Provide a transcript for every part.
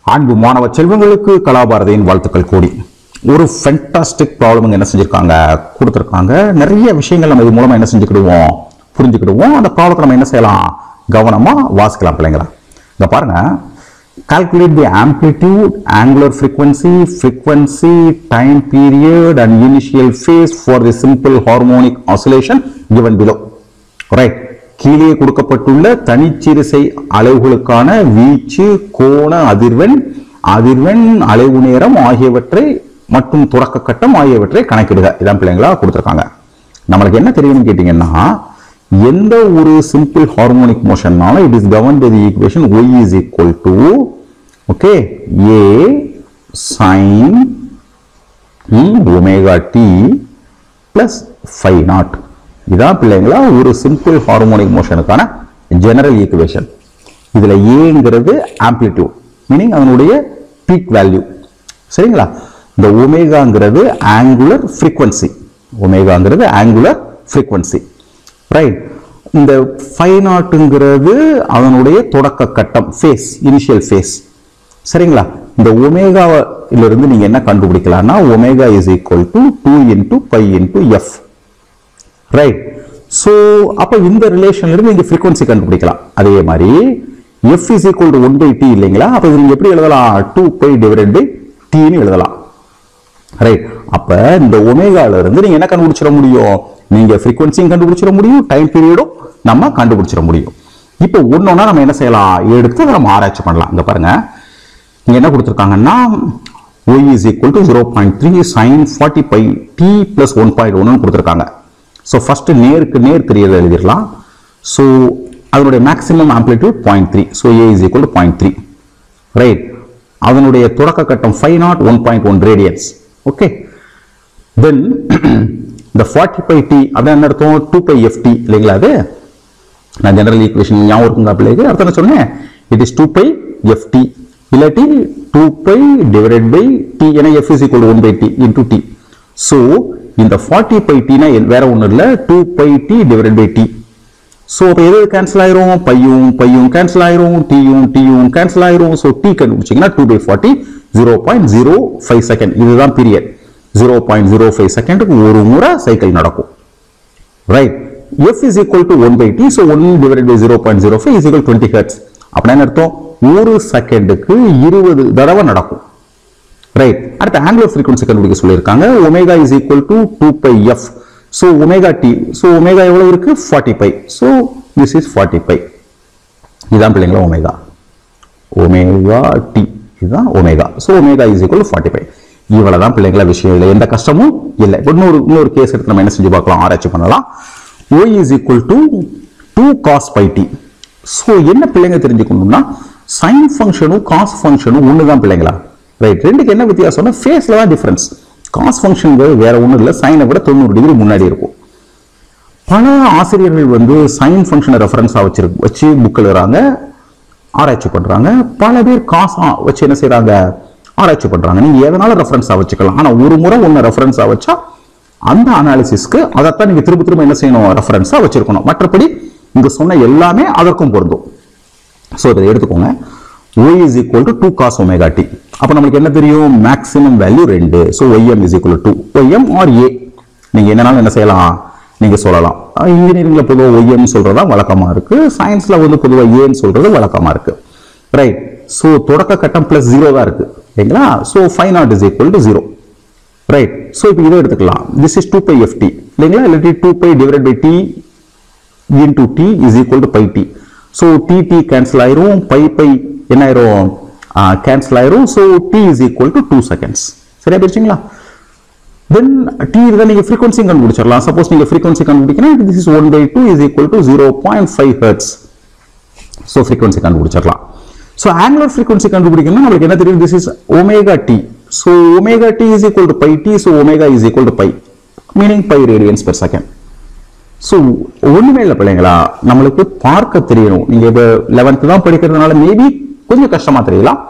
அன்பு மாணவ செல்வங்களுக்கு கலாபாரதியின் வாழ்த்துக்கள் கூடி ஒரு ஃபென்டாஸ்டிக் ப்ராப்ளம் என்ன செஞ்சிருக்காங்க கொடுத்துருக்காங்க நிறைய விஷயங்கள் நம்ம இது மூலமா என்ன செஞ்சுக்கிடுவோம் புரிஞ்சுக்கிடுவோம் அந்த ப்ராப்ளத்தை நம்ம என்ன செய்யலாம் கவனமா வாசிக்கலாம் பிள்ளைங்களா இங்க பாருங்க calculate the amplitude angular frequency frequency time period and initial phase for the simple harmonic oscillation given below right கீழே கொடுக்கப்பட்டுள்ள தனிச்சிறுசை அளவுகளுக்கான வீச்சு கோண அதிர்வெண் அதிர்வெண் அலைவு நேரம் ஆகியவற்றை மற்றும் தொடக்க கட்டம் ஆகியவற்றை கணக்கிடுக இதான் பிள்ளைங்களா கொடுத்துருக்காங்க நம்மளுக்கு என்ன தெரியும்னு கேட்டீங்கன்னா எந்த ஒரு சிம்பிள் ஹார்மோனிக் மோஷன்னாலும் it is govern by the equation Y is equal to okay A sine omega T plus phi naught இதான் பிள்ளைங்களா ஒரு சிம்பிள் ஹார்மோனிக் மோஷனுக்கான ஜெனரல் ஈக்குவேஷன் இதுல ஏங்கிறது ஆம்ப்ளிடியூட் மீனிங் அதனுடைய பீக் வேல்யூ சரிங்களா இந்த ஒமேகாங்கிறது ஆங்குலர் ஃப்ரீக்வன்சி ஒமேகாங்கிறது ஆங்குலர் ஃப்ரீக்வன்சி ரைட் இந்த ஃபைவ் நாட்டுங்கிறது அதனுடைய தொடக்க கட்டம் ஃபேஸ் இனிஷியல் ஃபேஸ் சரிங்களா இந்த ஒமேகாவிலிருந்து நீங்க என்ன கண்டுபிடிக்கலாம்னா omega is equal to two into pi into F right so அப்போ இந்த ரிலேஷன்ல இருந்து நீங்க ஃப்ரீக்வன்சி கண்டுபிடிக்கலாம் அதே மாதிரி F is equal to one by T இல்லைங்களா அப்போ இது நீங்க எப்படி எழுதலாம் டூ பை டிவைடட் பை டின்னு எழுதலாம் ரைட் அப்ப இந்த ஒமேகால இருந்து நீங்க என்ன கண்டுபிடிச்சிட முடியும் நீங்க ஃப்ரீக்வன்சியும் கண்டுபிடிச்சிட முடியும் டைம் பீரியடும் நம்ம கண்டுபிடிச்சிட முடியும் இப்போ ஒன்னொன்னா நம்ம என்ன செய்யலாம் எடுத்து அதை நம்ம ஆராய்ச்சி பண்ணலாம் இங்க பாருங்க இங்க என்ன கொடுத்துருக்காங்கன்னா y is equal to 0.3 sin 40 pi t plus 1.1 கொடுத்துருக்காங்க ஸோ ஃபர்ஸ்ட் நேருக்கு நேர் தெரியறத எழுதிடலாம் ஸோ அதனுடைய maximum amplitude point three so A is equal to point three right அதனுடைய தொடக்க கட்டம் phi naught one point one radians okay then இந்த forty by D அதான் என்ன அர்த்தம் டூ பை எஃப் டி இல்லைங்களா அது நான் ஜெனரல் ஈக்குவேஷன் ஞாபகம் இருக்குங்க பிள்ளைக்கு அர்த்தம் என்ன சொன்னேன் it is two pi F T இல்லாட்டி two pi divided by T ஏன்னா F is equal one by T into T so இந்த ஃபார்ட்டி பை டினா வேற ஒன்றும் இல்லை two pi T divided by T so அப்போ எது கேன்சல் ஆயிரும் பையும் பையும் கேன்சல் ஆயிரும் டியும் டியும் கேன்சல் ஆயிரும் ஸோ டி கண்டுபிடிச்சிங்கன்னா two pi forty zero point zero five second இதுதான் period zero point zero five செகண்டுக்கு ஒரு முறை சைக்கிள் நடக்கும் right F is equal to one by T so one divide by zero point zero five is equal twenty hertz அப்படின்னா என்ன அர்த்தம் ஒரு செகண்டுக்கு இருபது தடவை நடக்கும் ரைட் அடுத்த ஆங்குலர் ஃப்ரீக்வன்சி கண்டுபிடிக்க சொல்லியிருக்காங்க omega is equal to two pi F so omega T so omega எவ்வளவு இருக்கு forty pi so this is forty pi இதுதான் பிள்ளைங்களா ஒமேகா ஒமேகா டி இதுதான் omega so omega is equal forty five இவ்வளவு தான் பிள்ளைங்களா விஷயம் இல்லை எந்த கஷ்டமும் இல்லை இன்னொரு இன்னொரு கேஸ் எடுத்து நம்ம என்ன செஞ்சு பார்க்கலாம் ஆராய்ச்சி பண்ணலாம் Y is equal to two cos pi T so என்ன பிள்ளைங்க தெரிஞ்சுக்கணும்னா சைன் ஃபங்க்ஷனும் காஸ் ஃபங்க்ஷனும் ஒன்று தான் பிள்ளைங்களா ரைட் ரெண்டுக்கு என்ன வித்தியாசம்னா ஃபேஸில் தான் டிஃப்ரென்ஸ் காஸ் ஃபங்க்ஷனுங்கிறது வேற ஒன்றும் இல்லை சைனை விட தொண்ணூறு டிகிரி முன்னாடி இருக்கும் பல ஆசிரியர்கள் வந்து சைன் ஃபங்க்ஷனை ரெஃபரன்ஸாக வச்சிரு வச்சு புக் எழுதுறாங்க ஆராய்ச்சி பண்றாங்க பல பேர் காசா வச்சு என்ன செய்றாங்க ஆராய்ச்சி பண்றாங்க நீங்க எதனால ரெஃபரன்ஸா வச்சுக்கலாம் ஆனா ஒரு முறை ஒன்னு ரெஃபரன்ஸா வச்சா அந்த அனாலிசிஸ்க்கு அதைத்தான் நீங்க திரும்ப திரும்ப என்ன செய்யணும் ரெஃபரன்ஸா வச்சிருக்கணும் மற்றபடி இங்க சொன்ன எல்லாமே அதற்கும் பொருந்தும் ஸோ இதை எடுத்துக்கோங்க y is equal to 2 cos omega t அப்போ நம்மளுக்கு என்ன தெரியும் மேக்ஸிமம் வேல்யூ ரெண்டு so ym is equal to 2 ym or a நீங்க என்னனாலும் என்ன செய்யலாம் நீங்க சொல்லலாம் இன்ஜினியரிங்ல பொதுவாக ஒய்எம் சொல்றதா வழக்கமா இருக்கு சயின்ஸ்ல வந்து பொதுவாக ஏன்னு சொல்றது வழக்கமா இருக்கு ரைட் ஸோ தொடக்க கட்டம் பிளஸ் ஜீரோ தான் இருக்கு சரிங்களா so phi naught is equal to zero right so இப்போ இதை எடுத்துக்கலாம் this is two pi F T இல்லைங்களா இல்லாட்டி two pi divide by T into T is equal to pi T so T T cancel ஆயிரும் pi pi என்ன ஆயிரும் cancel ஆயிரும் so T is equal to two seconds சரியா போயிடுச்சுங்களா தென் D தான் நீங்க ஃப்ரீக்வன்சி கண்டுபிடிச்சிடலாம் சப்போஸ் நீங்க ஃப்ரீக்வன்சி கண்டுபிடிக்கணும் this is one by two is equal to zero point five hertz so frequency கண்டுபிடிச்சிடலாம் ஸோ ஆங்குலர் ஃப்ரீக்வன்சி கண்டுபிடிக்கணும் நம்மளுக்கு என்ன தெரியும் this is omega T so omega T is equal to pi T so omega is equal to pi meaning pi radians per second so ஒண்ணுமே இல்லை பிள்ளைங்களா நம்மளுக்கு பார்க்க தெரியணும் நீங்க இப்போ லெவன்த்து தான் படிக்கிறதுனால மேபி கொஞ்சம் கஷ்டமா தெரியலாம்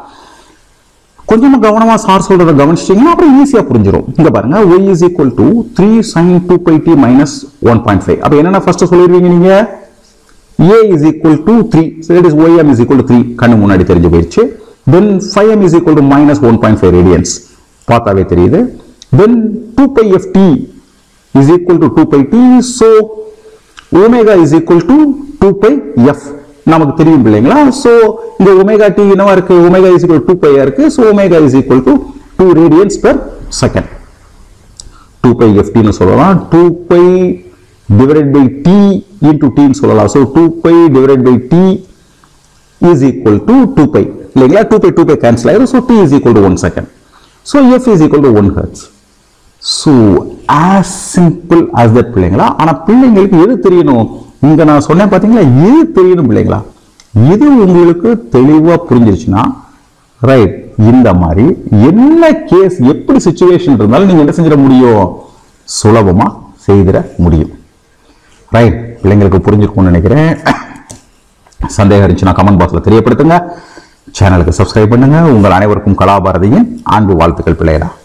கொஞ்சமா கவனமா சார் சொல்றத கவனிச்சிட்டீங்கன்னா அப்புறம் ஈஸியா புரிஞ்சிடும் இங்க பாருங்க y is equal to 3 sin 2 pi t minus 1.5 அப்ப என்னென்ன ஃபர்ஸ்ட் சொல்லிடுவீங்க நீங்க a is equal to 3 so that is ym is equal to 3 கண்ணு முன்னாடி தெரிஞ்சு போயிடுச்சு then phi M is equal to minus one point five radians பார்த்தாவே தெரியுது then two pi F T is equal to two pi T so omega is equal to two pi F நமக்கு தெரியும் இல்லைங்களா so இந்த omega T என்னவா இருக்கு omega is equal two பையா இருக்கு so omega is equal to two radians per second two pi எஃப்டின்னு சொல்லலாம் two pi divided by T into டின்னு சொல்லலாம் so two pi divided by T is equal to two pi இல்லைங்களா two pi two pi cancel ஆயிரும் so T is equal to one second so F is equal to one hertz so as simple as that பிள்ளைங்களா ஆனா பிள்ளைங்களுக்கு எது தெரியணும் இங்க நான் சொன்னேன் பாத்தீங்களா எது தெரியணும் பிள்ளைங்களா இது உங்களுக்கு தெளிவா புரிஞ்சிருச்சுன்னா ரைட் இந்த மாதிரி என்ன கேஸ் எப்படி சுச்சுவேஷன் இருந்தாலும் நீங்க என்ன செஞ்சிட முடியும் சுலபமா செய்திட முடியும் ரைட் பிள்ளைங்களுக்கு புரிஞ்சிருக்கும்னு நினைக்கிறேன் சந்தேகம் இருந்துச்சுன்னா கமெண்ட் பாக்ஸ்ல தெரியப்படுத்துங்க சேனலுக்கு சப்ஸ்கிரைப் பண்ணுங்க உங்கள் அனைவருக்கும் கலாபாரதியின் அன்பு வாழ்த்துக்கள் பிள்ளைகளா